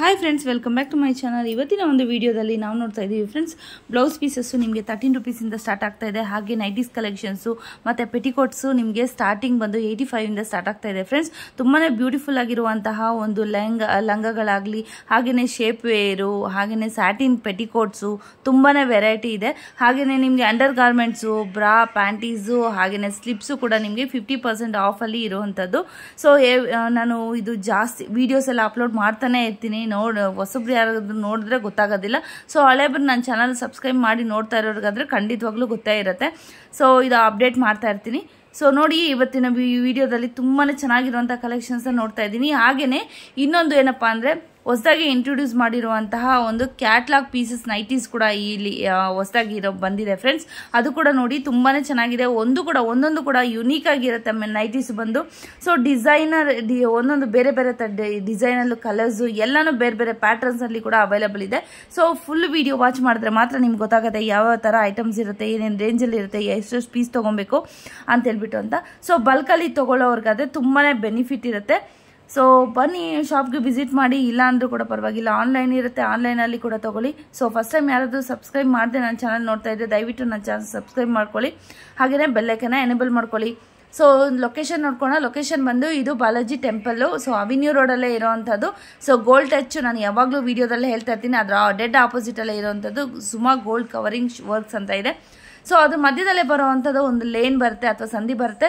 Hi friends welcome back to my channel ಇವತ್ತಿನ ಒಂದು ವಿಡಿಯೋದಲ್ಲಿ ನಾವು ನೋಡ್ತಾ ಇದ್ದೀವಿ ಫ್ರೆಂಡ್ಸ್ ಬ್ಲೌಸ್ ಪೀಸಸ್ಸು ನಿಮಗೆ ತರ್ಟೀನ್ ರುಪೀಸಿಂದ ಸ್ಟಾರ್ಟ್ ಆಗ್ತಾ ಇದೆ ಹಾಗೆ ನೈಟೀಸ್ ಕಲೆಕ್ಷನ್ಸು ಮತ್ತು ಪೆಟಿಕೋಟ್ಸು ನಿಮಗೆ ಸ್ಟಾರ್ಟಿಂಗ್ ಬಂದು ಏಯ್ಟಿ ಫೈವಿಂದ ಸ್ಟಾರ್ಟ್ ಆಗ್ತಾ ಇದೆ ಫ್ರೆಂಡ್ಸ್ ತುಂಬಾ ಬ್ಯೂಟಿಫುಲ್ ಆಗಿರುವಂತಹ ಒಂದು ಲಂಗ ಲಂಗಗಳಾಗಲಿ ಹಾಗೆಯೇ ಶೇಪ್ ವೇರು ಹಾಗೆಯೇ ಸ್ಯಾಟಿನ್ ಪೆಟಿಕೋಟ್ಸು ತುಂಬಾ ವೆರೈಟಿ ಇದೆ ಹಾಗೆಯೇ ನಿಮಗೆ ಅಂಡರ್ ಗಾರ್ಮೆಂಟ್ಸು ಬ್ರಾ ಪ್ಯಾಂಟೀಸು ಹಾಗೆಯೇ ಸ್ಲಿಪ್ಸು ಕೂಡ ನಿಮಗೆ ಫಿಫ್ಟಿ ಪರ್ಸೆಂಟ್ ಆಫಲ್ಲಿ ಇರುವಂಥದ್ದು ಸೊ ನಾನು ಇದು ಜಾಸ್ತಿ ವೀಡಿಯೋಸ್ ಎಲ್ಲ ಅಪ್ಲೋಡ್ ಮಾಡ್ತಾನೆ ಇರ್ತೀನಿ ನೋಡ್ ಹೊಸಬ್ರು ಯಾರಾದ್ರೂ ನೋಡಿದ್ರೆ ಗೊತ್ತಾಗೋದಿಲ್ಲ ಸೊ ಹಳೆಬ್ರು ನನ್ನ ಚಾನಲ್ ಸಬ್ಸ್ಕ್ರೈಬ್ ಮಾಡಿ ನೋಡ್ತಾ ಇರೋರಿಗಾದ್ರೆ ಖಂಡಿತವಾಗ್ಲೂ ಗೊತ್ತೇ ಇರುತ್ತೆ ಸೊ ಇದು ಅಪ್ಡೇಟ್ ಮಾಡ್ತಾ ಇರ್ತೀನಿ ಸೊ ನೋಡಿ ಇವತ್ತಿನ ವಿಡಿಯೋದಲ್ಲಿ ತುಂಬಾ ಚೆನ್ನಾಗಿರುವಂಥ ಕಲೆಕ್ಷನ್ಸ್ ನೋಡ್ತಾ ಇದ್ದೀನಿ ಹಾಗೆಯೇ ಇನ್ನೊಂದು ಏನಪ್ಪ ಅಂದರೆ ಹೊಸದಾಗಿ ಇಂಟ್ರೊಡ್ಯೂಸ್ ಮಾಡಿರುವಂತಹ ಒಂದು ಕ್ಯಾಟ್ಲಾಗ್ ಪೀಸಸ್ ನೈಟೀಸ್ ಕೂಡ ಇಲ್ಲಿ ಹೊಸದಾಗಿ ಇರೋ ಬಂದಿದೆ ಫ್ರೆಂಡ್ಸ್ ಅದು ಕೂಡ ನೋಡಿ ತುಂಬಾ ಚೆನ್ನಾಗಿದೆ ಒಂದು ಕೂಡ ಒಂದೊಂದು ಕೂಡ ಯುನೀಕ್ ಆಗಿರುತ್ತೆ ನೈಟೀಸ್ ಬಂದು ಸೊ ಡಿಸೈನರ್ ಡಿ ಒಂದೊಂದು ಬೇರೆ ಬೇರೆ ಡಿಸೈನಲ್ಲೂ ಕಲರ್ಸು ಎಲ್ಲನೂ ಬೇರೆ ಬೇರೆ ಪ್ಯಾಟರ್ನ್ಸಲ್ಲಿ ಕೂಡ ಅವೈಲಬಲ್ ಇದೆ ಸೊ ಫುಲ್ ವಿಡಿಯೋ ವಾಚ್ ಮಾಡಿದ್ರೆ ಮಾತ್ರ ನಿಮ್ಗೆ ಗೊತ್ತಾಗುತ್ತೆ ಯಾವ ಥರ ಐಟಮ್ಸ್ ಇರುತ್ತೆ ಏನೇನು ರೇಂಜಲ್ಲಿ ಇರುತ್ತೆ ಎಷ್ಟೆಷ್ಟು ಪೀಸ್ ತೊಗೊಬೇಕು ಅಂತ ಹೇಳ್ಬಿಟ್ಟು ಅಂತ ಸೊ ಬಲ್ಕಲ್ಲಿ ತೊಗೊಳ್ಳೋರ್ಗಾದ್ರೆ ತುಂಬಾ ಬೆನಿಫಿಟ್ ಇರುತ್ತೆ ಸೊ ಬನ್ನಿ ಶಾಪ್ಗೆ ವಿಸಿಟ್ ಮಾಡಿ ಇಲ್ಲ ಅಂದರೂ ಕೂಡ ಪರವಾಗಿಲ್ಲ ಆನ್ಲೈನ್ ಇರುತ್ತೆ ಆನ್ಲೈನಲ್ಲಿ ಕೂಡ ತೊಗೊಳ್ಳಿ ಸೊ ಫಸ್ಟ್ ಟೈಮ್ ಯಾರಾದರೂ ಸಬ್ಸ್ಕ್ರೈಬ್ ಮಾಡದೆ ನನ್ನ ಚಾನಲ್ ನೋಡ್ತಾ ಇದ್ದರೆ ದಯವಿಟ್ಟು ನನ್ನ ಚಾನಲ್ ಸಬ್ಸ್ಕ್ರೈಬ್ ಮಾಡ್ಕೊಳ್ಳಿ ಹಾಗೆಯೇ ಬೆಲ್ಲೈಕನ್ನ ಎನೇಬಲ್ ಮಾಡ್ಕೊಳ್ಳಿ ಸೊ ಲೊಕೇಶನ್ ನೋಡ್ಕೋಣ ಲೊಕೇಶನ್ ಬಂದು ಇದು ಬಾಲಾಜಿ ಟೆಂಪಲ್ಲು ಸೊ ಅವಿನ್ಯೂ ರೋಡಲ್ಲೇ ಇರೋವಂಥದ್ದು ಸೊ ಗೋಲ್ಡ್ ಟಚ್ ನಾನು ಯಾವಾಗಲೂ ವೀಡಿಯೋದಲ್ಲೇ ಹೇಳ್ತಾ ಇರ್ತೀನಿ ಅದರ ಡೆಡ್ ಆಪೋಸಿಟಲ್ಲೇ ಇರೋವಂಥದ್ದು ಸುಮಾ ಗೋಲ್ಡ್ ಕವರಿಂಗ್ ವರ್ಕ್ಸ್ ಅಂತ ಇದೆ ಸೊ ಅದ್ರ ಮಧ್ಯದಲ್ಲೇ ಬರೋವಂಥದ್ದು ಒಂದು ಲೇನ್ ಬರುತ್ತೆ ಅಥವಾ ಸಂಧಿ ಬರುತ್ತೆ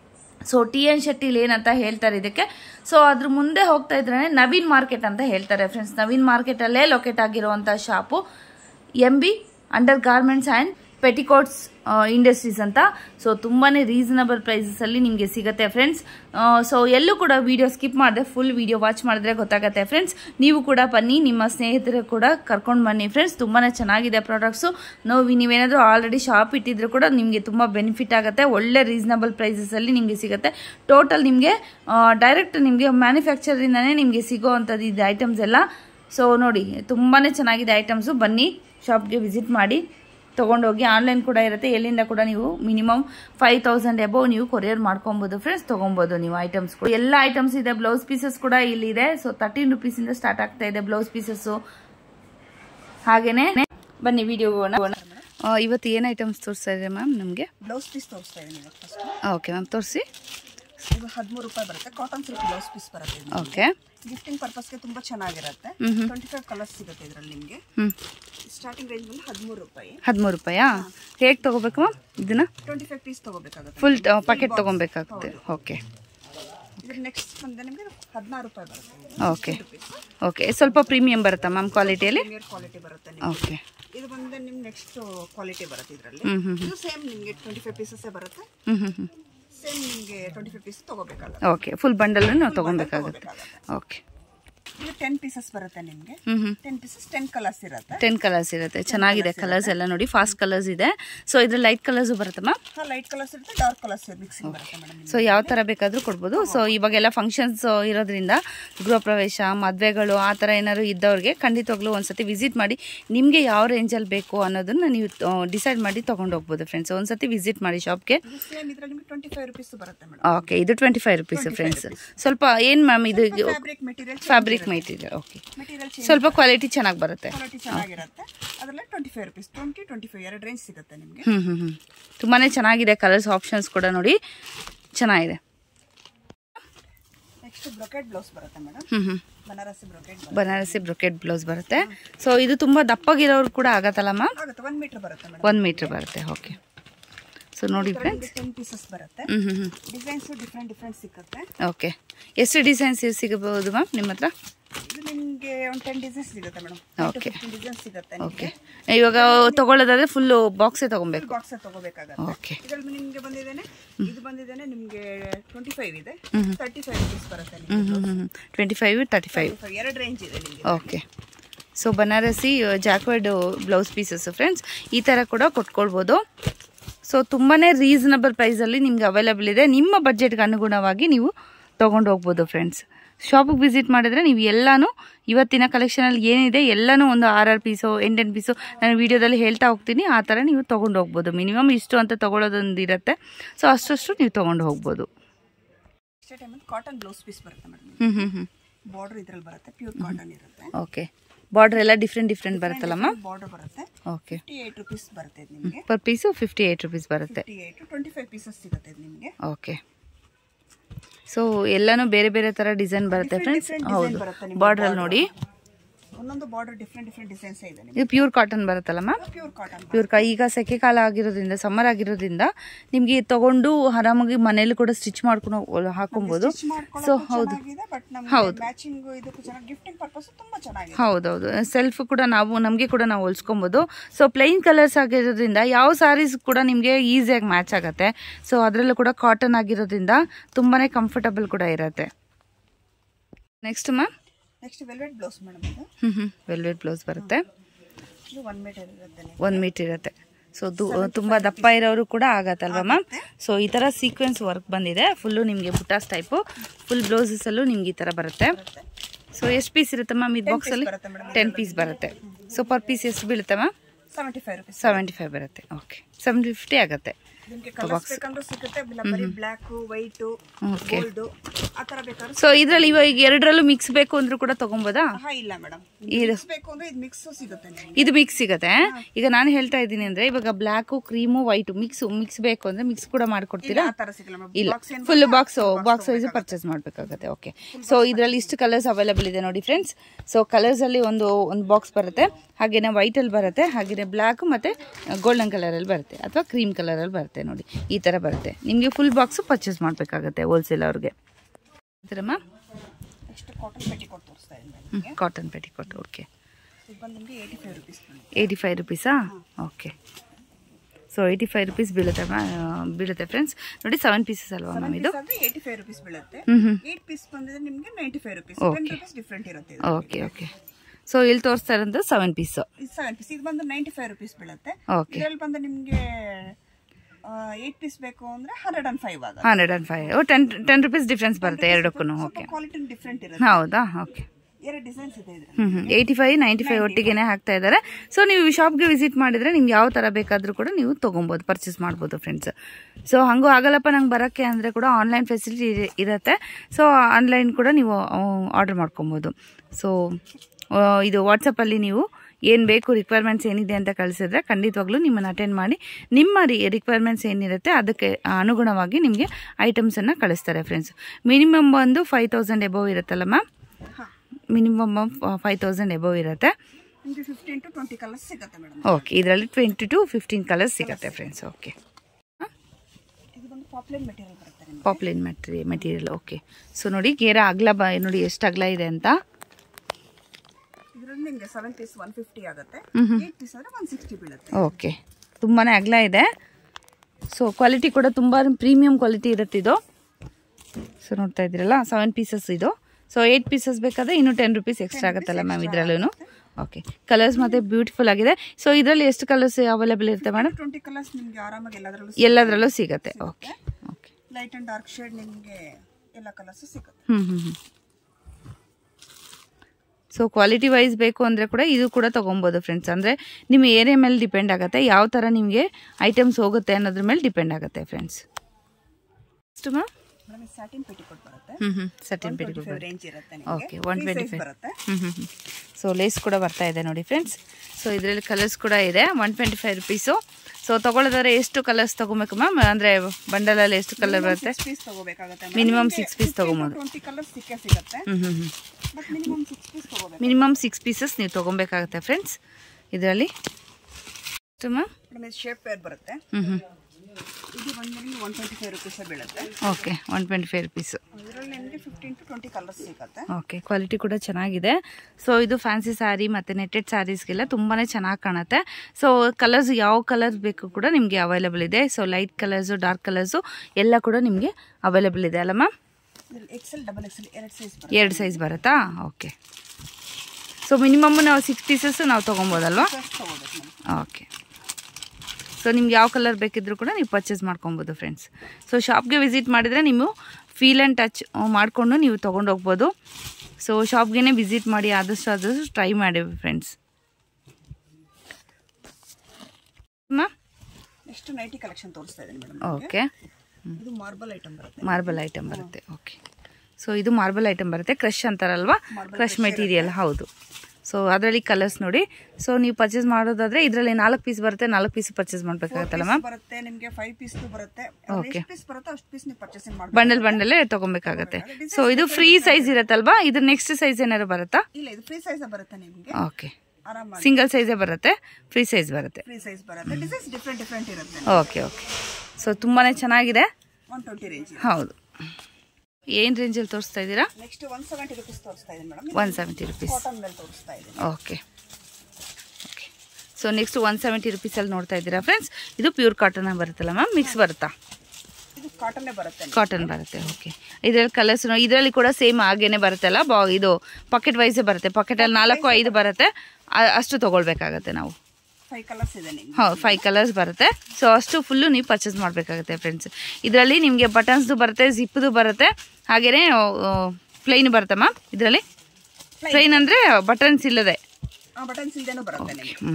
so T N Shetty lane ಅಂತ ಹೇಳ್ತಾರೆ ಇದಕ್ಕೆ ಸೊ ಅದ್ರ ಮುಂದೆ ಹೋಗ್ತಾ ಇದ್ರೆ ನವೀನ್ ಮಾರ್ಕೆಟ್ ಅಂತ ಹೇಳ್ತಾರೆ ಫ್ರೆಂಡ್ಸ್ ನವೀನ್ ಮಾರ್ಕೆಟಲ್ಲೇ ಲೊಕೇಟ್ ಆಗಿರುವಂಥ shop M B under garments and petticoats industries ಅಂತ ಸೊ ತುಂಬಾ ರೀಸನಬಲ್ ಪ್ರೈಸಸಲ್ಲಿ ನಿಮಗೆ ಸಿಗುತ್ತೆ ಫ್ರೆಂಡ್ಸ್ ಸೊ ಎಲ್ಲೂ ಕೂಡ ವಿಡಿಯೋ ಸ್ಕಿಪ್ ಮಾಡಿದೆ ಫುಲ್ ವಿಡಿಯೋ ವಾಚ್ ಮಾಡಿದ್ರೆ ಗೊತ್ತಾಗುತ್ತೆ ಫ್ರೆಂಡ್ಸ್ ನೀವು ಕೂಡ ಬನ್ನಿ ನಿಮ್ಮ ಸ್ನೇಹಿತರು ಕೂಡ ಕರ್ಕೊಂಡು ಬನ್ನಿ ಫ್ರೆಂಡ್ಸ್ ತುಂಬಾ ಚೆನ್ನಾಗಿದೆ ಪ್ರಾಡಕ್ಟ್ಸು ನಾವು ನೀವೇನಾದರೂ ಆಲ್ರೆಡಿ ಶಾಪ್ ಇಟ್ಟಿದ್ರು ಕೂಡ ನಿಮಗೆ ತುಂಬ ಬೆನಿಫಿಟ್ ಆಗುತ್ತೆ ಒಳ್ಳೆ ರೀಸನಬಲ್ ಪ್ರೈಸಸಲ್ಲಿ ನಿಮಗೆ ಸಿಗುತ್ತೆ ಟೋಟಲ್ ನಿಮಗೆ ಡೈರೆಕ್ಟ್ ನಿಮಗೆ ಮ್ಯಾನುಫ್ಯಾಕ್ಚರಿಂದನೇ ನಿಮಗೆ ಸಿಗೋ ಅಂಥದ್ದು ಇದು ಐಟಮ್ಸ್ ಎಲ್ಲ ಸೊ ನೋಡಿ ತುಂಬಾ ಚೆನ್ನಾಗಿದೆ ಐಟಮ್ಸು ಬನ್ನಿ ಶಾಪ್ಗೆ ವಿಸಿಟ್ ಮಾಡಿ ತೊಗೊಂಡೋಗಿ ಆನ್ಲೈನ್ ಕೂಡ ಇರುತ್ತೆ ಎಲ್ಲಿಂದ ಕೂಡ ನೀವು ಮಿನಿಮಮ್ ಫೈವ್ ತೌಸಂಡ್ ಎಬೋ ನೀವು ಕೊರಿಯರ್ ಮಾಡ್ಕೊಬೋದು ಫ್ರೆಂಡ್ಸ್ ತೊಗೊಬೋದು ನೀವು ಐಟಮ್ಸ್ ಕೂಡ ಎಲ್ಲ ಐಟಮ್ಸ್ ಇದೆ ಬ್ಲೌಸ್ ಪೀಸಸ್ ಕೂಡ ಇಲ್ಲಿದೆ ಸೊ ತರ್ಟೀನ್ ರುಪೀಸಿಂದ ಸ್ಟಾರ್ಟ್ ಆಗ್ತಾ ಇದೆ ಬ್ಲೌಸ್ ಪೀಸಸ್ಸು ಹಾಗೇನೆ ಬನ್ನಿ ವಿಡಿಯೋಗೋಣ ಇವತ್ತು ಏನು ಐಟಮ್ಸ್ ತೋರಿಸ್ತಾ ಇದೆ ಮ್ಯಾಮ್ ನಮಗೆ ಬ್ಲೌಸ್ ಪೀಸ್ ತೋರಿಸ್ತಾ ಇದ್ದೀನಿ ಇವತ್ತು ಫಸ್ಟ್ ಓಕೆ ಮ್ಯಾಮ್ ತೋರಿಸಿ ಇದು ಹದಿಮೂರು ರೂಪಾಯಿ ಬರುತ್ತೆ ಕಾಟನ್ ಸಿಲ್ಕ್ ಬ್ಲೌಸ್ ಪೀಸ್ ಬರುತ್ತೆ ಇದು ಓಕೆ ಗಿಫ್ಟಿಂಗ್ ಪರ್ಪಸ್ಗೆ ತುಂಬಾ ಚೆನ್ನಾಗಿರುತ್ತೆ ಹ್ಮ್ ಟ್ವೆಂಟಿ ಫೈವ್ ಕಲರ್ಸ್ ಸಿಗುತ್ತೆ ಇದರಲ್ಲಿ ನಿಮಗೆ ಹ್ಞೂ ಸ್ಟಾರ್ಟಿಂಗ್ ರೇಂಜ್ ಬಂದು ಹದಿಮೂರು ರೂಪಾಯಿ ಹದಿಮೂರು ರೂಪಾಯಾ ಹೇಗೆ ತೊಗೋಬೇಕು ಮ್ಯಾಮ್ ಇದನ್ನ ಟ್ವೆಂಟಿ ಫೈವ್ ಪೀಸ್ ತಗೋಬೇಕಾಗುತ್ತೆ ಫುಲ್ ಪ್ಯಾಕೆಟ್ ತೊಗೊಬೇಕಾಗುತ್ತೆ ಓಕೆ ಇದ್ರ ನೆಕ್ಸ್ಟ್ ಬಂದು ನಿಮಗೆ ಹದಿನಾರು ರೂಪಾಯಿ ಬರುತ್ತೆ ಓಕೆ ಓಕೆ ಸ್ವಲ್ಪ ಪ್ರೀಮಿಯಂ ಬರುತ್ತಾ ಮ್ಯಾಮ್ ಕ್ವಾಲಿಟಿಯಲ್ಲಿ ಪ್ರೀಮಿಯರ್ ಕ್ವಾಲಿಟಿ ಬರುತ್ತೆ ನಿಮ್ಗೆ ಓಕೆ ಇದು ಬಂದು ನಿಮ್ಗೆ ನೆಕ್ಸ್ಟ್ ಕ್ವಾಲಿಟಿ ಬರುತ್ತೆ ಇದರಲ್ಲಿ ಹ್ಞೂ ಹ್ಞೂ ಇದು ಸೇಮ್ ನಿಮಗೆ ಟ್ವೆಂಟಿ ಫೈವ್ ಪೀಸಸ್ಸೇ ಬರುತ್ತೆ ಹ್ಞೂ ಹ್ಞೂ ಹ್ಞೂ ಸೇಮ್ ನಿಮಗೆ ಟ್ವೆಂಟಿ ಫೈವ್ ಪೀಸ್ ತಗೋಬೇಕಾಗುತ್ತೆ ಓಕೆ ಫುಲ್ ಬಂಡಲ್ ನಾವು ತೊಗೊಬೇಕಾಗುತ್ತೆ ಓಕೆ ಇದು ಟೆನ್ ಪೀಸಸ್ ಬರುತ್ತೆ ನಿಮಗೆ ಹ್ಞೂ ಹ್ಞೂ ಟೆನ್ ಪೀಸಸ್ ಟೆನ್ ಕಲರ್ಸ್ ಇರುತ್ತೆ ಟೆನ್ ಕಲರ್ಸ್ ಇರುತ್ತೆ ಚೆನ್ನಾಗಿದೆ ಕಲರ್ಸ್ ಎಲ್ಲ ನೋಡಿ ಫಾಸ್ಟ್ ಕಲರ್ಸ್ ಇದೆ ಸೊ ಇದ್ರ ಲೈಟ್ ಕಲರ್ಸು ಬರುತ್ತೆ ಮ್ಯಾಮ್ ಹಾ ಲೈಟ್ ಕಲರ್ಸ್ ಇರುತ್ತೆ ಡಾರ್ಕ್ ಕಲರ್ಸ್ ಮಿಕ್ಸಿಂಗ್ ಬರುತ್ತೆ ಮೇಡಮ್ ಸೊ ಯಾವ ಥರ ಬೇಕಾದರೂ ಕೊಡ್ಬೋದು ಸೊ ಇವಾಗೆಲ್ಲ ಫಂಕ್ಷನ್ಸ್ ಇರೋದ್ರಿಂದ ಗೃಹ ಪ್ರವೇಶ ಮದುವೆಗಳು ಆ ಥರ ಏನಾದ್ರು ಇದ್ದವ್ರಿಗೆ ಖಂಡಿತವಾಗ್ಲೂ ಒಂದ್ಸತಿ ವಿಸಿಟ್ ಮಾಡಿ ನಿಮಗೆ ಯಾವ ರೇಂಜಲ್ಲಿ ಬೇಕು ಅನ್ನೋದನ್ನ ನೀವು ಡಿಸೈಡ್ ಮಾಡಿ ತೊಗೊಂಡು ಹೋಗ್ಬೋದು ಫ್ರೆಂಡ್ಸ್ ಒಂದ್ಸತಿ ವಿಸಿಟ್ ಮಾಡಿ ಶಾಪ್ಗೆ ಇದು ಸೇಮ್ ಇದ್ರಲ್ಲಿ ನಿಮಗೆ ಟ್ವೆಂಟಿ ಫೈವ್ ರುಪೀಸ್ ಬರುತ್ತೆ ಮೇಡಮ್ ಓಕೆ ಇದು ಟ್ವೆಂಟಿ ಫೈವ್ ರುಪೀಸ್ ಫ್ರೆಂಡ್ಸ್ ಸ್ವಲ್ಪ ಏನು ಮ್ಯಾಮ್ ಇದು fabric material fabric material okay material change ಸ್ವಲ್ಪ ಕ್ವಾಲಿಟಿ ಚೆನ್ನಾಗಿ ಬರುತ್ತೆ ಕ್ವಾಲಿಟಿ ಚೆನ್ನಾಗಿರುತ್ತೆ ಅದರಲ್ಲೇ twenty five rupees twenty twenty five ಎರಡು ರೇಂಜ್ ಸಿಗುತ್ತೆ ನಿಮಗೆ ಹ್ಞೂ ಹ್ಞೂ ಹ್ಞೂ ತುಂಬಾ ಚೆನ್ನಾಗಿದೆ ಕಲರ್ಸ್ ಆಪ್ಷನ್ಸ್ ಕೂಡ ನೋಡಿ ಚೆನ್ನಾಗಿದೆ ನೆಕ್ಸ್ಟ್ ಬ್ರೊಕೆಟ್ ಬ್ಲೌಸ್ ಬರುತ್ತೆ ಮೇಡಮ್ ಹ್ಞೂ ಹ್ಞೂ Banarasi brocade Banarasi brocade blouse ಬರುತ್ತೆ ಸೊ ಇದು ತುಂಬ ದಪ್ಪಗಿರೋರು ಕೂಡ ಆಗತ್ತಲ್ಲ ಮ್ಯಾಮ್ ಆಗುತ್ತೆ ಒನ್ ಮೀಟರ್ ಬರುತ್ತೆ ಮೇಡಮ್ ಒಂದು ಮೀಟ್ರ್ ಬರುತ್ತೆ ಓಕೆ ಸೊ ನೋಡಿ ಫ್ರೆಂಡ್ಸ್ ಟೆನ್ ಪೀಸಸ್ ಬರುತ್ತೆ ಹ್ಞೂ ಹ್ಞೂ ಹ್ಞೂ ಡಿಸೈನ್ಸ್ ಡಿಫ್ರೆಂಟ್ ಡಿಫ್ರೆಂಟ್ ಸಿಗುತ್ತೆ ಓಕೆ ಎಷ್ಟು ಡಿಸೈನ್ಸ್ ಸಿಗಬಹುದು ಮ್ಯಾಮ್ ನಿಮ್ಮ ಹತ್ರ ಇದು ನಿಮಗೆ ಒಂದು ಟೆನ್ ಡಿಸೈನ್ಸ್ ಸಿಗುತ್ತೆ ಮೇಡಮ್ Okay. ಫಿಫ್ಟೀನ್ ಡಿಸೈನ್ಸ್ ಸಿಗುತ್ತೆ ಓಕೆ ಇವಾಗ ತೊಗೊಳ್ಳೋದಾದ್ರೆ ಫುಲ್ಲು ಬಾಕ್ಸೇ ತೊಗೊಬೇಕು ಬಾಕ್ಸ್ ತಗೋಬೇಕಾಗುತ್ತೆ ಓಕೆ ಇದರಲ್ಲಿ ನಿಮಗೆ ಬಂದಿದ್ದೇನೆ ಇದು ಬಂದಿದ್ದೇನೆ ನಿಮಗೆ ಟ್ವೆಂಟಿ ಫೈವ್ ಇದೆ ತರ್ಟಿ ಫೈವ್ ರುಪೀಸ್ ಬರುತ್ತೆ ಹ್ಞೂ ಹ್ಞೂ ಹ್ಞೂ ಟ್ವೆಂಟಿ ಫೈವ್ ತರ್ಟಿ ಫೈವ್ ನಿಮಗೆ ಎರಡು ರೇಂಜ್ ಇದೆ ನಿಮಗೆ okay so Banarasi jacquard blouse pieces friends ಈ ಥರ ಕೂಡ ಕೊಟ್ಕೊಳ್ಬೋದು ಸೊ ತುಂಬಾ ರೀಸನಬಲ್ ಪ್ರೈಸಲ್ಲಿ ನಿಮ್ಗೆ ಅವೈಲಬಲ್ ಇದೆ ನಿಮ್ಮ ಬಡ್ಜೆಟ್ಗೆ ಅನುಗುಣವಾಗಿ ನೀವು ತೊಗೊಂಡು ಹೋಗ್ಬೋದು ಫ್ರೆಂಡ್ಸ್ ಶಾಪಿಗೆ ವಿಸಿಟ್ ಮಾಡಿದ್ರೆ ನೀವು ಎಲ್ಲನೂ ಇವತ್ತಿನ ಕಲೆಕ್ಷನಲ್ಲಿ ಏನಿದೆ ಎಲ್ಲನೂ ಒಂದು ಆರು ಆರು ಪೀಸು ಎಂಟೆಂಟು ಪೀಸು ನಾನು ವೀಡಿಯೋದಲ್ಲಿ ಹೇಳ್ತಾ ಹೋಗ್ತೀನಿ ಆ ಥರ ನೀವು ತೊಗೊಂಡು ಹೋಗ್ಬೋದು ಮಿನಿಮಮ್ ಇಷ್ಟು ಅಂತ ತೊಗೊಳೋದೊಂದು ಇರುತ್ತೆ ಸೊ ಅಷ್ಟಷ್ಟು ನೀವು ತೊಗೊಂಡು ಹೋಗ್ಬೋದು next time cotton blouse piece ಬರುತ್ತೆ ಮೇಡಮ್ ಹ್ಞೂ ಹ್ಞೂ ಹ್ಞೂ ಬಾರ್ಡರ್ ಇದ್ರಲ್ಲಿ ಬರುತ್ತೆ ಪ್ಯೂರ್ ಕಾಟನ್ ಇರುತ್ತೆ ಓಕೆ ಬಾರ್ಡ್ರ್ ಎಲ್ಲ ಡಿಫ್ರೆಂಟ್ ಡಿಫ್ರೆಂಟ್ ಬರುತ್ತಲ್ಲಮ್ಮ ಬಾರ್ಡರ್ ಬರುತ್ತೆ ಓಕೆ ಫಿಫ್ಟಿ ಏಟ್ ರುಪೀಸ್ ಬರುತ್ತೆ ಇದು ನಿಮಗೆ per piece fifty eight rupees ಬರುತ್ತೆ fifty eight twenty five pieces ಸಿಗುತ್ತೆ ಇದು ನಿಮಗೆ ಓಕೆ ಸೊ ಎಲ್ಲಾನು ಬೇರೆ ಬೇರೆ ಥರ ಡಿಸೈನ್ ಬರುತ್ತೆ ಫ್ರೆಂಡ್ಸ್ different design ಹೌದು ಬರುತ್ತೆ ನಿಮ್ಗೆ ಬಾರ್ಡ್ರಲ್ಲಿ ನೋಡಿ ಒಂದೊಂದು ಬಾರ್ಡರ್ ಡಿಫ್ರೆಂಟ್ ಡಿಫ್ರೆಂಟ್ ಡಿಸೈನ್ಸ್ ಇದೆ ನಿಮಗೆ ಇದು ಪ್ಯೂರ್ ಕಾಟನ್ ಬರುತ್ತಲ್ಲಮ್ಮ ಪ್ಯೂರ್ ಕಾಟನ್ ಪ್ಯೂರ್ ಕಾ ಈಗ ಸೆಕೆ ಕಾಲ ಆಗಿರೋದ್ರಿಂದ ಸಮ್ಮರ್ ಆಗಿರೋದ್ರಿಂದ ನಿಮಗೆ ತಗೊಂಡು ಆರಾಮಾಗಿ ಮನೇಲಿ ಕೂಡ ಸ್ಟಿಚ್ ಮಾಡ್ಕೊಂಡು ಹೋ- ಹಾಕೊಬೋದು ಸೊ ಹೌದು ಚೆನ್ನಾಗಿದೆ ಬಟ್ ನಮಗೆ ಮ್ಯಾಚಿಂಗ್ ಇದಕ್ಕೂ ಚೆನ್ನಾಗಿ ಗಿಫ್ಟಿಂಗ್ ಪರ್ಪಸ್ ತುಂಬಾ ಚೆನ್ನಾಗಿದೆ ಹೌದೌದು ಸೆಲ್ಫ್ ಕೂಡ ನಾವು ನಮಗೆ ಕೂಡ ನಾವು ಹೊಲ್ಸ್ಕೊಬೋದು ಸೊ ಪ್ಲೈನ್ ಕಲರ್ಸ್ ಆಗಿರೋದ್ರಿಂದ ಯಾವ ಸ್ಯಾರೀಸ್ ಕೂಡ ನಿಮಗೆ ಈಸಿಯಾಗಿ ಮ್ಯಾಚ್ ಆಗುತ್ತೆ ಸೊ ಅದರಲ್ಲೂ ಕೂಡ ಕಾಟನ್ ಆಗಿರೋದ್ರಿಂದ ತುಂಬಾ ಕಂಫರ್ಟಬಲ್ ಕೂಡ ಇರುತ್ತೆ next ma'am next velvet blouse madam ಇದು ಹ್ಞೂ ಹ್ಞೂ ವೆಲ್ವೆಟ್ ಬ್ಲೌಸ್ ಬರುತ್ತೆ ಇದು ಒನ್ ಮೀಟರ್ ಇರುತ್ತೆ ನಿಮ್ಗೆ. ಒಂದು ಮೀಟ್ ಇರುತ್ತೆ ಸೊ ತುಂಬ ದಪ್ಪ ಇರೋರು ಕೂಡ ಆಗತ್ತಲ್ವಾ ಮ್ಯಾಮ್ ಸೊ ಈ ಥರ ಸೀಕ್ವೆನ್ಸ್ ವರ್ಕ್ ಬಂದಿದೆ ಫುಲ್ಲು ನಿಮಗೆ ಬುಟಾಸ್ ಟೈಪು ಫುಲ್ ಬ್ಲೌಸಸಲ್ಲೂ ನಿಮ್ಗೆ ಈ ಥರ ಬರುತ್ತೆ ಸೊ ಎಷ್ಟು ಪೀಸ್ ಇರುತ್ತೆ ಮ್ಯಾಮ್ ಇದು ಬಾಕ್ಸಲ್ಲಿ ಬರುತ್ತೆ ಮೇಡಮ್ ಟೆನ್ ಪೀಸ್ ಬರುತ್ತೆ ಸೊ ಪರ್ ಪೀಸ್ ಎಷ್ಟು ಬೀಳುತ್ತೆ ma'am seventy five rupees seventy five ಬರುತ್ತೆ ಓಕೆ ಸೆವೆನ್ ಫಿಫ್ಟಿ ಆಗುತ್ತೆ ನಿಮಗೆ ಕಲರ್ಸ್ ಬೇಕಂದ್ರೂ ಸಿಗುತ್ತೆ ಇಲ್ಲ ಬರೀ ಬ್ಲ್ಯಾಕ್ ವೈಟ್ ಓಕೆ ಗೋಲ್ಡ್ ಆ ತರ ಬೇಕಾದ್ರೂ ಸೊ ಇದರಲ್ಲಿ ಇವಾಗ ಎರಡರಲ್ಲೂ ಮಿಕ್ಸ್ ಬೇಕು ಅಂದ್ರೂ ಕೂಡ ತೊಗೊಬೋದಾ ಸಹ ಇಲ್ಲ ಮೇಡಮ್ ಮಿಕ್ಸ್ ಬೇಕು ಅಂದ್ರೆ ಇದು ಮಿಕ್ಸ್ ಸಿಗುತ್ತೆ ನಿಮಗೆ ಇದು ಮಿಕ್ಸ್ ಸಿಗುತ್ತೆ ಈಗ ನಾನು ಹೇಳ್ತಾ ಇದ್ದೀನಿ ಅಂದ್ರೆ ಇವಾಗ black cream white mix mix ಬೇಕು ಅಂದ್ರೆ ಮಿಕ್ಸ್ ಕೂಡ ಮಾಡ್ಕೊಡ್ತೀರಾ ಆ ತರ ಸಿಗಲ್ಲ ಮೇಡಮ್ ಇಲ್ಲ ಬಾಕ್ಸ್ ಏನು full box box wise purchase ಮಾಡಬೇಕಾಗುತ್ತೆ ಓಕೆ ಸೊ ಇದರಲ್ಲಿ ಇಷ್ಟು ಕಲರ್ಸ್ ಅವೈಲೇಬಲ್ ಇದೆ ನೋಡಿ ಫ್ರೆಂಡ್ಸ್ ಸೊ ಕಲರ್ಸಲ್ಲಿ ಒಂದು ಒಂದು ಬಾಕ್ಸ್ ಬರುತ್ತೆ ಹಾಗೆಯೇ ವೈಟಲ್ಲಿ ಬರುತ್ತೆ ಹಾಗೆಯೇ ಬ್ಲ್ಯಾಕ್ ಮತ್ತು ಗೋಲ್ಡನ್ ಕಲರಲ್ಲಿ ಬರುತ್ತೆ ಅಥವಾ ಕ್ರೀಮ್ ಕಲರಲ್ಲಿ ಬರುತ್ತೆ ನೋಡಿ ಈ ಥರ ಬರುತ್ತೆ ನಿಮಗೆ ಫುಲ್ ಬಾಕ್ಸು ಪರ್ಚೇಸ್ ಮಾಡಬೇಕಾಗತ್ತೆ ಹೋಲ್ಸೇಲ್ ಅವ್ರಿಗೆ ma'am next cotton petticoat ತೋರಿಸ್ತಾ ಇದ್ದೀನಿ ನಿಮಗೆ ಕಾಟನ್ ಪೆಟಿಕೋಟ್ ಓಕೆ ಇದು ಬಂದು ನಿಮಗೆ eighty five rupees eighty five ರುಪೀಸಾ okay so eighty five rupees ಬೀಳುತ್ತೆ ಮಾ ಬೀಳುತ್ತೆ ಫ್ರೆಂಡ್ಸ್ ನೋಡಿ ಸೆವೆನ್ ಪೀಸಸ್ ಅಲ್ವಾ ಮ್ಯಾಮ್ ಇದು ಅಂದ್ರೆ ಏಯ್ಟಿ ಫೈವ್ ರುಪೀಸ್ ಬೀಳುತ್ತೆ ಹ್ಞೂ ಹ್ಞೂ ಏಟ್ ಪೀಸ್ ಬಂದಿದ್ರೆ ನಿಮಗೆ ninety five rupees ten rupees different ಇರುತ್ತೆ ಇದು ಓಕೆ ಓಕೆ ಸೊ ಇಲ್ಲಿ ತೋರಿಸ್ತಾ ಇರೋದು ಸೆವೆನ್ ಪೀಸು ಇದು ಸೆವೆನ್ ಪೀಸ್ ಇದು ಬಂದು ನೈಂಟಿ ಫೈವ್ ರುಪೀಸ್ ಬೀಳುತ್ತೆ ಓಕೆ ಇದರಲ್ಲಿ ಬಂದು ನಿಮಗೆ ಏಟ್ ಪೀಸ್ ಬೇಕು ಅಂದ್ರೆ ಹಂಡ್ರೆಡ್ ಅಂಡ್ ಫೈವ್ ಆಗುತ್ತೆ hundred and five ten ten rupees difference ಬರುತ್ತೆ ಎರಡಕ್ಕೂ ಓಕೆ ಕ್ವಾಲಿಟಿ ಡಿಫ್ರೆಂಟ್ ಇರುತ್ತೆ ಹೌದಾ ಓಕೆ ಎರಡು ಡಿಸೈನ್ಸ್ ಇದೆ ಇದ್ರಲ್ಲಿ ಹ್ಞೂ ಹ್ಞೂ ಏಯ್ಟಿ ಫೈವ್ ನೈಂಟಿ ಫೈವ್ ಒಟ್ಟಿಗೆನೆ ಹಾಕ್ತಾ ಇದ್ದಾರೆ ಸೊ ನೀವು ಶಾಪ್ಗೆ ವಿಸಿಟ್ ಮಾಡಿದರೆ ನಿಮ್ಗೆ ಯಾವ ಥರ ಬೇಕಾದರೂ ಕೂಡ ನೀವು ತೊಗೊಬೋದು ಪರ್ಚೇಸ್ ಮಾಡ್ಬೋದು ಫ್ರೆಂಡ್ಸ್ ಸೊ ಹಂಗೂ ಆಗಲ್ಲಪ್ಪ ನಂಗೆ ಬರೋಕ್ಕೆ ಅಂದರೆ ಕೂಡ ಆನ್ಲೈನ್ ಫೆಸಿಲಿಟಿ ಇರುತ್ತೆ ಸೊ ಆನ್ಲೈನ್ ಕೂಡ ನೀವು ಆರ್ಡರ್ ಮಾಡ್ಕೊಬೋದು ಸೊ ಇದು ವಾಟ್ಸಪ್ಪಲ್ಲಿ ನೀವು ಏನು ಬೇಕು ರಿಕ್ವೈರ್ಮೆಂಟ್ಸ್ ಏನಿದೆ ಅಂತ ಕಳಿಸಿದ್ರೆ ಖಂಡಿತವಾಗ್ಲೂ ನಿಮ್ಮನ್ನು ಅಟೆಂಡ್ ಮಾಡಿ ನಿಮ್ಮ ರಿ ರಿಕ್ವೈರ್ಮೆಂಟ್ಸ್ ಏನಿರುತ್ತೆ ಅದಕ್ಕೆ ಅನುಗುಣವಾಗಿ ನಿಮಗೆ ಐಟಮ್ಸನ್ನು ಕಳಿಸ್ತಾರೆ ಫ್ರೆಂಡ್ಸ್ ಮಿನಿಮಮ್ ಒಂದು ಫೈವ್ ತೌಸಂಡ್ ಎಬೋವ್ ಇರುತ್ತಲ್ಲ ಮ್ಯಾಮ್ ಹಾಂ ಮಿನಿಮಮ್ ಫೈವ್ ತೌಸಂಡ್ ಎಬೋವ್ ಇರುತ್ತೆ ನಿಮಗೆ ಫಿಫ್ಟೀನ್ ಟು ಟ್ವೆಂಟಿ ಕಲರ್ಸ್ ಸಿಗುತ್ತೆ ಮೇಡಮ್ ಓಕೆ ಇದರಲ್ಲಿ ಟ್ವೆಂಟಿ ಟು ಫಿಫ್ಟೀನ್ ಕಲರ್ಸ್ ಸಿಗುತ್ತೆ ಫ್ರೆಂಡ್ಸ್ ಓಕೆ ಇದು ಬಂದು ಪಾಪ್ಯುಲರ್ ಮೆಟೀರಿಯಲ್ ಬರುತ್ತೆ ನಿಮಗೆ ಪಾಪ್ಲಿನ್ ಮೆಟೀರಿಯಲ್ ಮೆಟೀರಿಯಲ್ ಓಕೆ ಸೊ ನೋಡಿ ಗೇರ ಅಗಲ ಬ ನೋಡಿ ಎಷ್ಟು ಅಗಲ ಇದೆ ಅಂತ ಇದರಲ್ಲಿ ನಿಮಗೆ ಸೆವೆನ್ ಪೀಸ್ ಒನ್ ಫಿಫ್ಟಿ ಆಗುತ್ತೆ ಏಟ್ ಪೀಸ್ ಅಂದರೆ ಒನ್ ಸಿಕ್ಸ್ಟಿ ಬೀಳುತ್ತೆ ಓಕೆ ತುಂಬಾ ಅಗಲ ಇದೆ ಸೊ ಕ್ವಾಲಿಟಿ ಕೂಡ ತುಂಬ ಪ್ರೀಮಿಯಂ ಕ್ವಾಲಿಟಿ ಇರುತ್ತೆ ಇದು ಸೊ ನೋಡ್ತಾ ಇದ್ದೀರಲ್ಲ ಸೆವೆನ್ ಪೀಸಸ್ ಇದು ಸೊ ಏಯ್ಟ್ ಪೀಸಸ್ ಬೇಕಾದರೆ ಇನ್ನೂ ಟೆನ್ ರುಪೀಸ್ ಎಕ್ಸ್ಟ್ರಾ ಆಗುತ್ತಲ್ಲ ಮ್ಯಾಮ್ ಇದರಲ್ಲೂ ಓಕೆ ಕಲರ್ಸ್ ಮತ್ತೆ ಬ್ಯೂಟಿಫುಲ್ ಆಗಿದೆ ಸೊ ಇದರಲ್ಲಿ ಎಷ್ಟು ಕಲರ್ಸ್ ಅವೈಲೇಬಲ್ ಇರುತ್ತೆ ಮೇಡಮ್ ಟ್ವೆಂಟಿ ಕಲರ್ಸ್ ನಿಮಗೆ ಆರಾಮಾಗಿ ಎಲ್ಲದರಲ್ಲೂ ಎಲ್ಲದರಲ್ಲೂ ಸಿಗುತ್ತೆ okay okay light and dark shade ನಿಮಗೆ ಎಲ್ಲ ಕಲರ್ಸ್ ಸಿಗುತ್ತೆ ಹ್ಞೂ ಹ್ಞೂ ಹ್ಞೂ ಸೊ ಕ್ವಾಲಿಟಿ ವೈಸ್ ಬೇಕು ಅಂದರೆ ಕೂಡ ಇದು ಕೂಡ ತೊಗೊಬೋದು ಫ್ರೆಂಡ್ಸ್ ಅಂದರೆ ನಿಮ್ಮ ಏರಿಯಾ ಮೇಲೆ ಡಿಪೆಂಡ್ ಆಗುತ್ತೆ ಯಾವ ಥರ ನಿಮಗೆ ಐಟಮ್ಸ್ ಹೋಗುತ್ತೆ ಅನ್ನೋದ್ರ ಮೇಲೆ ಡಿಪೆಂಡ್ ಆಗುತ್ತೆ ಫ್ರೆಂಡ್ಸ್ ಅಷ್ಟು ಮ್ಯಾಮ್ ಮೇಡಮ್ ಸ್ಯಾಟಿನ್ ಪೆಟಿಕೋಟ್ ಬರುತ್ತೆ ಹ್ಞೂ ಹ್ಞೂ ಸರ್ಟಿನ್ ಪೆಡಿ ಫೈವ್ ರೇಂಜ್ ಇರುತ್ತೆ ಓಕೆ ನಿಮಗೆ ಒನ್ ಟ್ವೆಂಟಿ ಫೈವ್ ಬರುತ್ತೆ ಹ್ಞೂ ಹ್ಞೂ ಹ್ಞೂ ಸೊ ಲೇಸ್ ಕೂಡ ಬರ್ತಾ ಇದೆ ನೋಡಿ ಫ್ರೆಂಡ್ಸ್ ಸೊ ಇದರಲ್ಲಿ ಕಲರ್ಸ್ ಕೂಡ ಇದೆ one twenty five rupees so ತೊಗೊಳ್ಳೋದಾದ್ರೆ ಎಷ್ಟು ಕಲರ್ಸ್ ತೊಗೊಬೇಕು ಮ್ಯಾಮ್ ಅಂದರೆ ಬಂಡಲಲ್ಲಿ ಎಷ್ಟು ಕಲರ್ ಬರುತ್ತೆ ಸಿಕ್ಸ್ ಪೀಸ್ ತಗೋಬೇಕಾಗುತ್ತೆ ಮಿನಿಮಮ್ ಸಿಕ್ಸ್ ಪೀಸ್ ತೊಗೊಬೋದು ಟ್ವೆಂಟಿ ಕಲರ್ಸ್ ಸಿಕ್ಕೇ ಸಿಗುತ್ತೆ ಹ್ಞೂ ಹ್ಞೂ ಹ್ಞೂ ಬಟ್ ಮಿನಿಮಮ್ ಸಿಕ್ಸ್ ಪೀಸ್ ತಗೋಬೇಕು ಮಿನಿಮಮ್ ಸಿಕ್ಸ್ ಪೀಸಸ್ ನೀವು ತೊಗೊಬೇಕಾಗುತ್ತೆ ಫ್ರೆಂಡ್ಸ್ ಇದರಲ್ಲಿ ಎಷ್ಟು ಮ್ಯಾಮ್ ಮೇಡಮ್ ಇದು ಶೇಪ್ ಪೇರ್ ಬರುತ್ತೆ ಹ್ಞೂ ಹ್ಞೂ ಇದು ಬಂದು ನಿಮಗೆ ಒನ್ ಟ್ವೆಂಟಿ ಫೈವ್ ರುಪೀಸೇ ಬೀಳುತ್ತೆ okay one twenty five rupees ಇದರಲ್ಲಿ ನಿಮಗೆ ಫಿಫ್ಟೀನ್ ಟು ಟ್ವೆಂಟಿ ಕಲರ್ಸ್ ಸಿಗುತ್ತೆ ಓಕೆ ಕ್ವಾಲಿಟಿ ಕೂಡ ಚೆನ್ನಾಗಿದೆ ಸೊ ಇದು ಫ್ಯಾನ್ಸಿ ಸ್ಯಾರಿ ಮತ್ತು ನೆಟ್ಟೆಡ್ ಸ್ಯಾರೀಸ್ಗೆಲ್ಲ ತುಂಬಾ ಚೆನ್ನಾಗಿ ಕಾಣುತ್ತೆ ಸೊ ಕಲರ್ಸ್ ಯಾವ ಕಲರ್ ಬೇಕು ಕೂಡ ನಿಮಗೆ ಅವೈಲೇಬಲ್ ಇದೆ so light colours dark colours ಎಲ್ಲ ಕೂಡ ನಿಮಗೆ ಅವೈಲೇಬಲ್ ಇದೆ ಅಲ್ಲ ಮ್ಯಾಮ್ ಇದರಲ್ಲಿ ಎಕ್ಸೆಲ್ ಡಬಲ್ ಎಕ್ಸೆಲ್ ಎರಡು ಸೈಜ್ ಬರುತ್ತೆ ಎರಡು ಸೈಜ್ ಬರುತ್ತಾ ಓಕೆ ಸೊ ಮಿನಿಮಮ್ ನಾವು ಸಿಕ್ಸ್ ಪೀಸಸ್ ನಾವು ತೊಗೊಬೋದಲ್ವಾ ಫಸ್ಟ್ ತಗೋಬೇಕು ಮೇಡಮ್ ಓಕೆ ಸೊ ನಿಮ್ಗೆ ಯಾವ ಕಲರ್ ಬೇಕಿದ್ರೂ ಕೂಡ ನೀವು ಪರ್ಚೇಸ್ ಮಾಡ್ಕೊಬೋದು ಫ್ರೆಂಡ್ಸ್ ಸೊ ಶಾಪ್ಗೆ ವಿಸಿಟ್ ಮಾಡಿದರೆ ನೀವು ಫೀಲ್ ಆ್ಯಂಡ್ ಟಚ್ ಮಾಡಿಕೊಂಡು ನೀವು ತೊಗೊಂಡು ಹೋಗ್ಬೋದು ಸೊ ಶಾಪ್ಗೆ ವಿಸಿಟ್ ಮಾಡಿ ಆದಷ್ಟು ಆದಷ್ಟು ಟ್ರೈ ಮಾಡಿ friends ma'am next nighty collection ತೋರಿಸ್ತಾ ಇದ್ದೀನಿ ಮೇಡಮ್ ಓಕೆ ಇದು ಮಾರ್ಬಲ್ ಐಟಮ್ ಬರುತ್ತೆ ಮಾರ್ಬಲ್ ಐಟಮ್ ಬರುತ್ತೆ ಓಕೆ ಸೊ ಇದು ಮಾರ್ಬಲ್ ಐಟಮ್ ಬರುತ್ತೆ ಕ್ರಶ್ ಅಂತಾರಲ್ವಾ ಕ್ರಶ್ ಮೆಟೀರಿಯಲ್ ಹೌದು ಸೊ ಅದರಲ್ಲಿ ಕಲರ್ಸ್ ನೋಡಿ ಸೊ ನೀವು ಪರ್ಚೇಸ್ ಮಾಡೋದಾದ್ರೆ ಇದರಲ್ಲಿ ನಾಲ್ಕು ಪೀಸ್ ಬರುತ್ತೆ ನಾಲ್ಕು ಪೀಸ್ ಪರ್ಚೇಸ್ ಮಾಡಬೇಕಾಗತ್ತಲ್ಲ ಮ್ಯಾಮ್ ಬರುತ್ತೆ ನಿಮ್ಗೆ ಫೈವ್ ಪೀಸ್ ಬರುತ್ತೆ Okay. ಎಷ್ಟು ಪೀಸ್ ಬರುತ್ತೋ ಅಷ್ಟು ಪೀಸ್ ನೀವು ಪರ್ಚೇಸಿಂಗ್ ಮಾಡ್ಬೋದು ಬಂಡಲ್ ಬಂಡಲ್ಲೇ ತಗೊಬೇಕಾಗತ್ತೆ ಸೊ ಇದು ಫ್ರೀ ಸೈಜ್ ಇರುತ್ತಲ್ವಾ ಇದ್ರ ನೆಕ್ಸ್ಟ್ ಸೈಜ್ ಏನಾದ್ರು ಬರುತ್ತಾ ಇಲ್ಲ ಇದು ಫ್ರೀ ಸೈಜ್ ಬರುತ್ತೆ ನಿಮ್ಗೆ ಓಕೆ ಆರಾಮಾಗಿ ಸಿಂಗಲ್ ಸೈಜೇ ಬರುತ್ತೆ ಫ್ರೀ ಸೈಜ್ ಬರುತ್ತೆ ಫ್ರೀ ಸೈಜ್ ಬರುತ್ತೆ ಡಿಸೈನ್ಸ್ ಡಿಫ್ರೆಂಟ್ ಡಿಫ್ರೆಂಟ್ ಇರುತ್ತೆ ಓಕೆ ಓಕೆ ಸೊ ತುಂಬಾನೇ ಚೆನ್ನಾಗಿದೆ ಒನ್ ಟ್ವೆಂಟಿ ರೇಂಜ್ ಹೌದು ಏನು ರೇಂಜಲ್ಲಿ ತೋರಿಸ್ತಾ ಇದ್ದೀರಾ ನೆಕ್ಸ್ಟ್ ಒನ್ ಸೆವೆಂಟಿ ರುಪೀಸ್ ತೋರಿಸ್ತಾ ಇದ್ದೀನಿ madam one seventy rupees cotton ಮೇಲೆ ತೋರಿಸ್ತಾ ಇದ್ದೀನಿ okay okay so next one seventy ರುಪೀಸಲ್ಲಿ ನೋಡ್ತಾ ಇದ್ದೀರಾ ಫ್ರೆಂಡ್ಸ್ ಇದು ಪ್ಯೂರ್ ಕಾಟನ್ ಬರುತ್ತಲ್ಲ ಮ್ಯಾಮ್ ಮಿಕ್ಸ್ ಬರುತ್ತಾ ಇದು ಕಾಟನ್ನೇ ಬರುತ್ತೆ ನಿಮ್ಗೆ. ಕಾಟನ್ ಬರುತ್ತೆ ಓಕೆ ಇದರಲ್ಲಿ ಕಲರ್ಸ್ ಇದರಲ್ಲಿ ಕೂಡ ಸೇಮ್ ಹಾಗೇನೆ ಬರುತ್ತಲ್ಲ ಬಾ ಇದು ಪಾಕೆಟ್ ವೈಸೇ ಬರುತ್ತೆ ಪಾಕೆಟಲ್ಲಿ ನಾಲ್ಕು ಐದು ಬರುತ್ತೆ ಆ- ಅಷ್ಟು ತೊಗೊಳ್ಬೇಕಾಗತ್ತೆ ನಾವು ಫೈವ್ ಕಲರ್ಸ್ ಇದೆ ನಿಮ್ಗೆ ಹೌದು ಫೈವ್ ಕಲರ್ಸ್ ಬರುತ್ತೆ ಸೊ ಅಷ್ಟು ಫುಲ್ಲು ನೀವು ಪರ್ಚೇಸ್ ಮಾಡಬೇಕಾಗುತ್ತೆ ಫ್ರೆಂಡ್ಸ್ ಇದರಲ್ಲಿ ನಿಮಗೆ ಬಟನ್ಸ್ದು ಬರುತ್ತೆ ಜಿಪ್ದು ಬರುತ್ತೆ ಹಾಗೆಯೇ ಪ್ಲೈನ್ ಬರುತ್ತೆ ಮ್ಯಾಮ್ ಇದರಲ್ಲಿ ಪ್ಲೈನ್ ಅಂದರೆ ಬಟನ್ಸ್ ಇಲ್ಲದೆ ಬಟನ್ಸ್ ಇಲ್ದೇನೂ ಬರುತ್ತೆ ನಿಮ್ಗೆ ಹ್ಞೂ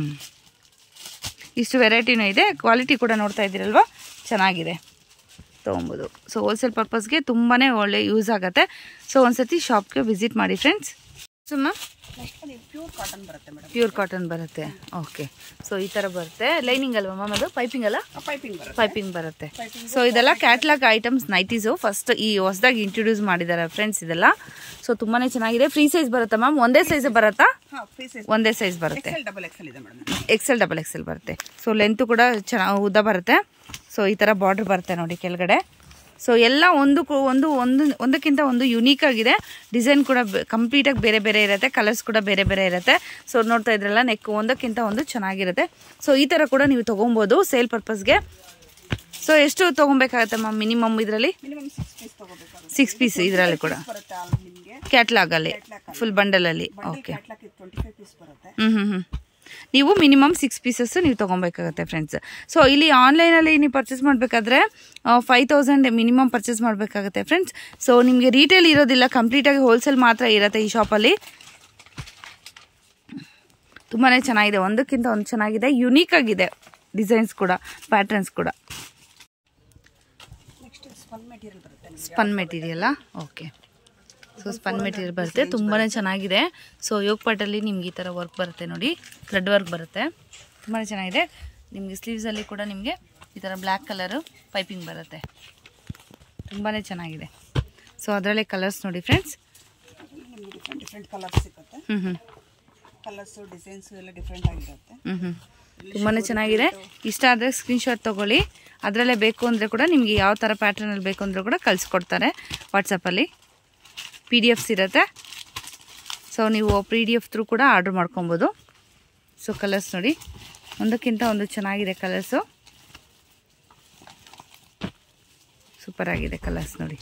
ಇಷ್ಟು ವೆರೈಟಿನೂ ಇದೆ ಕ್ವಾಲಿಟಿ ಕೂಡ ನೋಡ್ತಾ ಇದ್ದೀರಲ್ವಾ ಚೆನ್ನಾಗಿದೆ ತೊಗೊಬೋದು ಸೊ ಹೋಲ್ಸೇಲ್ ಪರ್ಪಸ್ಗೆ ತುಂಬಾ ಒಳ್ಳೆ ಯೂಸ್ ಆಗುತ್ತೆ ಸೊ ಒಂದ್ಸತಿ ಶಾಪ್ಗೆ ವಿಸಿಟ್ ಮಾಡಿ ಫ್ರೆಂಡ್ಸ್ ಸೊ ಮ್ಯಾಮ್ ನೆಕ್ಸ್ಟ್ ನೀವು ಪ್ಯೂರ್ ಕಾಟನ್ ಬರುತ್ತೆ ಮೇಡಮ್ ಪ್ಯೂರ್ ಕಾಟನ್ ಬರುತ್ತೆ ಓಕೆ ಸೊ ಈ ಥರ ಬರುತ್ತೆ ಲೈನಿಂಗ್ ಅಲ್ವಾ ಮ್ಯಾಮ್ ಅದು ಪೈಪಿಂಗ್ ಅಲ್ಲ ಪೈಪಿಂಗ್ ಬರುತ್ತೆ ಪೈಪಿಂಗ್ ಬರುತ್ತೆ Piping ಸೊ ಇದೆಲ್ಲ ಕ್ಯಾಟ್ಲಾಗ್ ಐಟಮ್ಸ್ ನೈಟೀಸು ಫಸ್ಟ್ ಈ ಹೊಸದಾಗಿ ಇಂಟ್ರೊಡ್ಯೂಸ್ ಮಾಡಿದ್ದಾರೆ ಫ್ರೆಂಡ್ಸ್ ಇದೆಲ್ಲ ಸೊ ತುಂಬಾನೇ ಚೆನ್ನಾಗಿದೆ ಫ್ರೀ ಸೈಜ್ ಬರುತ್ತಾ ಮ್ಯಾಮ್ ಒಂದೇ ಸೈಜ್ ಬರುತ್ತಾ ಹಾಂ ಫ್ರೀ ಸೈಜ್ ಒಂದೇ ಸೈಜ್ ಬರುತ್ತೆ ಎಕ್ಸೆಲ್ ಡಬಲ್ ಎಕ್ಸೆಲ್ ಇದೆ ಮೇಡಮ್ ಎಕ್ಸೆಲ್ ಡಬಲ್ ಎಕ್ಸೆಲ್ ಬರುತ್ತೆ ಸೊ ಲೆಂತು ಕೂಡ ಚೆನ್ನಾಗಿ ಉದ್ದ ಬರುತ್ತೆ ಸೊ ಈ ಥರ ಬಾರ್ಡ್ರ್ ಬರುತ್ತೆ ನೋಡಿ ಕೆಳಗಡೆ ಸೊ ಎಲ್ಲ ಒಂದಕ್ಕೂ ಒಂದು ಒಂದು ಒಂದಕ್ಕಿಂತ ಒಂದು ಯುನೀಕ್ ಆಗಿದೆ ಡಿಸೈನ್ ಕೂಡ ಕಂಪ್ಲೀಟಾಗಿ ಬೇರೆ ಬೇರೆ ಇರುತ್ತೆ ಕಲರ್ಸ್ ಕೂಡ ಬೇರೆ ಬೇರೆ ಇರುತ್ತೆ ಸೊ ನೋಡ್ತಾ ಇದ್ರಲ್ಲ ನೆಕ್ ಒಂದಕ್ಕಿಂತ ಒಂದು ಚೆನ್ನಾಗಿರುತ್ತೆ ಸೊ ಈ ಥರ ಕೂಡ ನೀವು ತೊಗೊಬೋದು ಸೇಲ್ ಪರ್ಪಸ್ಗೆ ಸೊ ಎಷ್ಟು ತೊಗೊಬೇಕಾಗತ್ತೆ ಮ್ಯಾಮ್ ಮಿನಿಮಮ್ ಇದರಲ್ಲಿ ಮಿನಿಮಮ್ ಸಿಕ್ಸ್ ಪೀಸ್ ತಗೋಬೇಕಾಗುತ್ತೆ ಸಿಕ್ಸ್ ಪೀಸ್ ಇದರಲ್ಲಿ ಕೂಡ ಬರುತ್ತೆ ಅಲ್ಲ ನಿಮಗೆ ಕ್ಯಾಟ್ಲಾಗಲ್ಲಿ ಫುಲ್ ಬಂಡಲಲ್ಲಿ bundle okay catalogue twenty five piece ಬರುತ್ತೆ ಹ್ಞೂ ಹ್ಞೂ ಹ್ಞೂ ನೀವು ಮಿನಿಮಮ್ ಸಿಕ್ಸ್ ಪೀಸಸ್ ನೀವು ತೊಗೊಬೇಕಾಗುತ್ತೆ ಫ್ರೆಂಡ್ಸ್ ಸೊ ಇಲ್ಲಿ ಆನ್ಲೈನಲ್ಲಿ ನೀವು ಪರ್ಚೇಸ್ ಮಾಡಬೇಕಾದ್ರೆ ಫೈವ್ ತೌಸಂಡ್ ಮಿನಿಮಮ್ ಪರ್ಚೇಸ್ ಮಾಡಬೇಕಾಗುತ್ತೆ ಫ್ರೆಂಡ್ಸ್ ಸೊ ನಿಮಗೆ ರೀಟೇಲ್ ಇರೋದಿಲ್ಲ ಕಂಪ್ಲೀಟಾಗಿ ಹೋಲ್ಸೇಲ್ ಮಾತ್ರ ಇರುತ್ತೆ ಈ ಶಾಪಲ್ಲಿ ತುಂಬಾ ಚೆನ್ನಾಗಿದೆ ಒಂದಕ್ಕಿಂತ ಒಂದು ಚೆನ್ನಾಗಿದೆ ಯುನೀಕ್ ಆಗಿದೆ ಡಿಸೈನ್ಸ್ ಕೂಡ ಪ್ಯಾಟರ್ನ್ಸ್ ಕೂಡ ನೆಕ್ಸ್ಟ್ ಸ್ಪನ್ ಮೆಟೀರಿಯಲ್ ಬರುತ್ತೆ ನಿಮ್ಗೆ ಸ್ಪನ್ ಮೆಟೀರಿಯಲ್ಲ ಓಕೆ ಸೊ ಸ್ಪನ್ ಮೆಟೀರಿಯಲ್ ಬರುತ್ತೆ ತುಂಬಾ ಚೆನ್ನಾಗಿದೆ ಸೊ ಯೋಗ ಪಾಟಲ್ಲಿ ನಿಮ್ಗೆ ಈ ಥರ ವರ್ಕ್ ಬರುತ್ತೆ ನೋಡಿ ಥ್ರೆಡ್ ವರ್ಕ್ ಬರುತ್ತೆ ತುಂಬಾ ಚೆನ್ನಾಗಿದೆ ನಿಮಗೆ ಸ್ಲೀವ್ಸಲ್ಲಿ ಕೂಡ ನಿಮಗೆ ಈ ಥರ ಬ್ಲ್ಯಾಕ್ ಕಲರು ಪೈಪಿಂಗ್ ಬರುತ್ತೆ ತುಂಬಾ ಚೆನ್ನಾಗಿದೆ ಸೊ ಅದರಲ್ಲೇ ಕಲರ್ಸ್ ನೋಡಿ ಫ್ರೆಂಡ್ಸ್ ನಿಮ್ಗೆ ಡಿಫ್ರೆಂಟ್ ಡಿಫ್ರೆಂಟ್ ಕಲರ್ಸ್ ಸಿಗುತ್ತೆ ಹ್ಞೂ ಹ್ಞೂ ಕಲರ್ಸು ಡಿಸೈನ್ಸು ಎಲ್ಲ ಡಿಫ್ರೆಂಟ್ ಆಗಿರುತ್ತೆ ಹ್ಞೂ ಹ್ಞೂ ತುಂಬಾ ಚೆನ್ನಾಗಿದೆ ಇಷ್ಟ ಆದರೆ ಸ್ಕ್ರೀನ್ಶಾಟ್ ತೊಗೊಳ್ಳಿ ಅದರಲ್ಲೇ ಬೇಕು ಅಂದರೆ ಕೂಡ ನಿಮಗೆ ಯಾವ ಥರ ಪ್ಯಾಟರ್ನಲ್ಲಿ ಬೇಕು ಅಂದರೂ ಕೂಡ ಕಳಿಸ್ಕೊಡ್ತಾರೆ ವಾಟ್ಸಪ್ಪಲ್ಲಿ ಪಿ ಡಿ ಎಫ್ಸ್ ಇರುತ್ತೆ ಸೊ ನೀವು ಪಿ ಡಿ ಎಫ್ ಥ್ರೂ ಕೂಡ ಆರ್ಡ್ರ್ ಮಾಡ್ಕೊಬೋದು ಸೊ ಕಲರ್ಸ್ ನೋಡಿ ಒಂದಕ್ಕಿಂತ ಒಂದು ಚೆನ್ನಾಗಿದೆ ಕಲರ್ಸು ಸೂಪರ್ ಆಗಿದೆ ಕಲರ್ಸ್ ನೋಡಿ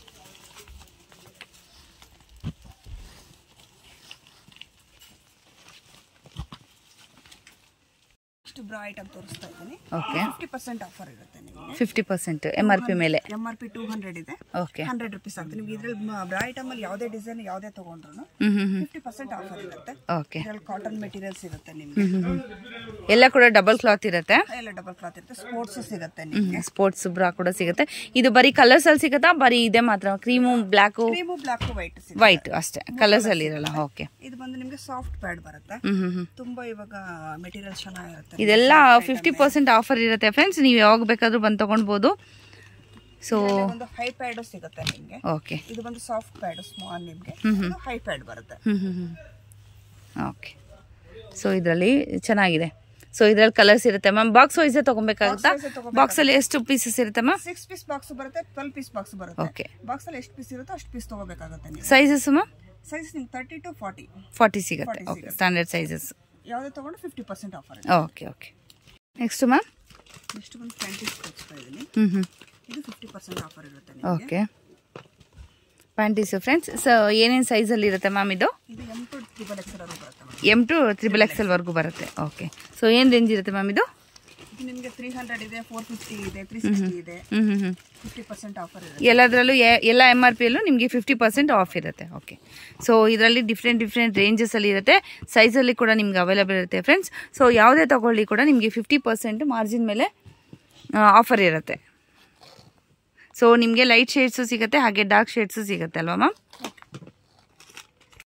ಇಷ್ಟು ಬ್ರಾ ಐಟಮ್ ತೋರಿಸ್ತಾ ಇದ್ದೀನಿ ಓಕೆ ಫಿಫ್ಟಿ ಪರ್ಸೆಂಟ್ ಆಫರ್ ಇರುತ್ತೆ ನಿಮಗೆ fifty percent M R P ಮೇಲೆ M R P two hundred ಇದೆ ಓಕೆ ಹಂಡ್ರೆಡ್ ರುಪೀಸ್ ಆಗುತ್ತೆ ನಿಮ್ಗೆ ಇದ್ರಲ್ಲಿ ಬ್ರಾ ಐಟಮ್ ಅಲ್ಲಿ ಯಾವುದೇ ಡಿಸೈನ್ ಯಾವುದೇ ತಗೊಂಡ್ರು ಹ್ಞೂ ಹ್ಞೂ ಹ್ಞೂ ಫಿಫ್ಟಿ ಪರ್ಸೆಂಟ್ ಆಫರ್ ಇರುತ್ತೆ ಓಕೆ ಇದ್ರಲ್ಲಿ ಕಾಟನ್ ಮೆಟೀರಿಯಲ್ಸ್ ಇರುತ್ತೆ ನಿಮ್ಗೆ ಎಲ್ಲ ಕೂಡ ಡಬಲ್ ಕ್ಲಾತ್ ಇರುತ್ತೆ ಎಲ್ಲ ಡಬಲ್ ಕ್ಲಾತ್ ಇರುತ್ತೆ ಸ್ಪೋರ್ಟ್ಸ್ ಸಿಗುತ್ತೆ ನಿಮ್ಗೆ ಸ್ಪೋರ್ಟ್ಸ್ ಬ್ರಾ ಕೂಡ ಸಿಗುತ್ತೆ ಇದು ಬರೀ ಕಲರ್ಸ್ ಅಲ್ಲಿ ಸಿಗುತ್ತಾ ಬರೀ ಇದೆ ಮಾತ್ರ cream black cream black white ಸಿಗುತ್ತೆ ವೈಟ್ ಅಷ್ಟೇ ಕಲರ್ಸ್ ಅಲ್ಲಿ ಇರಲ್ಲ ಓಕೆ ಇದು ಬಂದು ನಿಮ್ಗೆ ಸಾಫ್ಟ್ ಪ್ಯಾಡ್ ಬರುತ್ತೆ ಹ್ಮ್ ಹ್ಮ್ ಹ್ಮ್ ತುಂಬಾ ಇವಾಗ ಮೆಟೀರಿಯಲ್ ಚೆನ್ನಾಗಿರುತ್ತೆ ಇದೆಲ್ಲ ಫಿಫ್ಟಿ ಪರ್ಸೆಂಟ್ ಆಫರ್ ಇರುತ್ತೆ ಫ್ರೆಂಡ್ಸ್ ನೀವು ಯಾವಾಗ ಬೇಕಾದ್ರೂ ಬಂದು ತಗೊಳ್ಬೋದು ಸೊ ಇದ್ರಲ್ಲಿ ಒಂದು ಹೈ ಪ್ಯಾಡ್ ಸಿಗುತ್ತೆ ನಿಮ್ಗೆ ಓಕೆ ಇದು ಬಂದು ಸಾಫ್ಟ್ ಪ್ಯಾಡ್ ಸ್ಮಾಲ್ ನಿಮ್ಗೆ ಇದು ಹೈ ಪ್ಯಾಡ್ ಬರುತ್ತೆ ಹ್ಮ್ ಹ್ಮ್ ಹ್ಮ್ ಓಕೆ ಸೊ ಇದರಲ್ಲಿ ಚೆನ್ನಾಗಿದೆ ಸೊ ಇದರಲ್ಲಿ ಕಲರ್ಸ್ ಇರುತ್ತೆ ಮ್ಯಾಮ್ ಬಾಕ್ಸ್ ವೈಸೇ ತಗೊಬೇಕಾಗುತ್ತಾ Box wise ತಗೋಬೇಕಾಗುತ್ತೆ. ಬಾಕ್ಸ್ ಅಲ್ಲಿ ಎಷ್ಟು ಪೀಸಸ್ ಇರುತ್ತೆ ಮ್ಯಾಮ್ ಸಿಕ್ಸ್ ಪೀಸ್ ಬಾಕ್ಸ್ ಬರುತ್ತೆ ಟ್ವೆಲ್ ಪೀಸ್ ಬಾಕ್ಸ್ ಬರುತ್ತೆ ಓಕೆ ಬಾಕ್ಸ್ ಅಲ್ಲಿ ಎಷ್ಟು ಪೀಸ್ ಇರುತ್ತೋ ಅಷ್ಟು ಪೀಸ್ ತಗೋಬೇಕಾಗುತ್ತೆ ನೀವು ಸೈಜಸ್ ಮ್ಯಾಮ್ ಸೈಜ್ ನಿಮ್ಗೆ ತರ್ಟಿ ಟು ಫಾರ್ಟಿ ಫಾರ್ಟಿ ಸಿಗುತ್ತೆ 40 ಓಕೆ ಸ್ಟ್ಯಾಂಡರ್ಡ್ ಸೈಜಸ್ ಯಾವುದೇ ತಗೊಂಡು fifty percent offer okay okay next ma'am next ಬಂದು ಪ್ಯಾಂಟೀಸ್ ತೋರಿಸ್ತಾ ಇದ್ದೀನಿ ಹ್ಞೂ ಹ್ಞೂ ಇದು ಫಿಫ್ಟಿ ಪರ್ಸೆಂಟ್ ಆಫರ್ ಇರುತ್ತೆ ನಿಮ್ಗೆ ಓಕೆ ಪ್ಯಾಂಟೀಸು ಫ್ರೆಂಡ್ಸ್ ಸೊ ಏನೇನು ಸೈಜಲ್ಲಿ ಇರುತ್ತೆ ಮ್ಯಾಮ್ ಇದು ಇದು ಎಮ್ ಟು ಟ್ರಿಬಲ್ ಎಕ್ಸ್ ಬರುತ್ತೆ ಮೇಡಮ್ ಎಮ್ ಟು ತ್ರಿಬಲ್ ಎಕ್ಸೆಲ್ವರೆಗೂ ಬರುತ್ತೆ ಓಕೆ ಸೊ ಏನು ರೇಂಜ್ ಇರುತ್ತೆ ಮ್ಯಾಮ್ ಇದು ಇದು ನಿಮಗೆ ತ್ರೀ ಹಂಡ್ರೆಡ್ ಇದೆ ಫೋರ್ ಫಿಫ್ಟಿ ಇದೆ ತ್ರೀ ಸಿಕ್ಸ್ಟಿ ಇದೆ ಹ್ಞೂ ಹ್ಞೂ ಹ್ಞೂ ಫಿಫ್ಟಿ ಪರ್ಸೆಂಟ್ ಆಫರ್ ಇದೆ ಎಲ್ಲದರಲ್ಲೂ ಎ- ಎಲ್ಲ ಎಮ್ ಆರ್ ಪಿಯಲ್ಲೂ ನಿಮಗೆ ಫಿಫ್ಟಿ ಪರ್ಸೆಂಟ್ ಆಫ್ ಇರುತ್ತೆ ಓಕೆ ಸೊ ಇದರಲ್ಲಿ ಡಿಫ್ರೆಂಟ್ ಡಿಫ್ರೆಂಟ್ ರೇಂಜಸಲ್ಲಿ ಇರುತ್ತೆ ಸೈಜಲ್ಲಿ ಕೂಡ ನಿಮ್ಗೆ ಅವೈಲೇಬಲ್ ಇರುತ್ತೆ ಫ್ರೆಂಡ್ಸ್ ಸೊ ಯಾವುದೇ ತಗೊಳ್ಳಿ ಕೂಡ ನಿಮಗೆ ಫಿಫ್ಟಿ ಪರ್ಸೆಂಟ್ ಮಾರ್ಜಿನ್ ಮೇಲೆ ಆಫರ್ ಇರುತ್ತೆ ಸೊ ನಿಮಗೆ ಲೈಟ್ ಶೇಡ್ಸು ಸಿಗುತ್ತೆ ಹಾಗೆ ಡಾರ್ಕ್ ಶೇಡ್ಸು ಸಿಗುತ್ತೆ ಅಲ್ವಾ ಮ್ಯಾಮ್ ಓಕೆ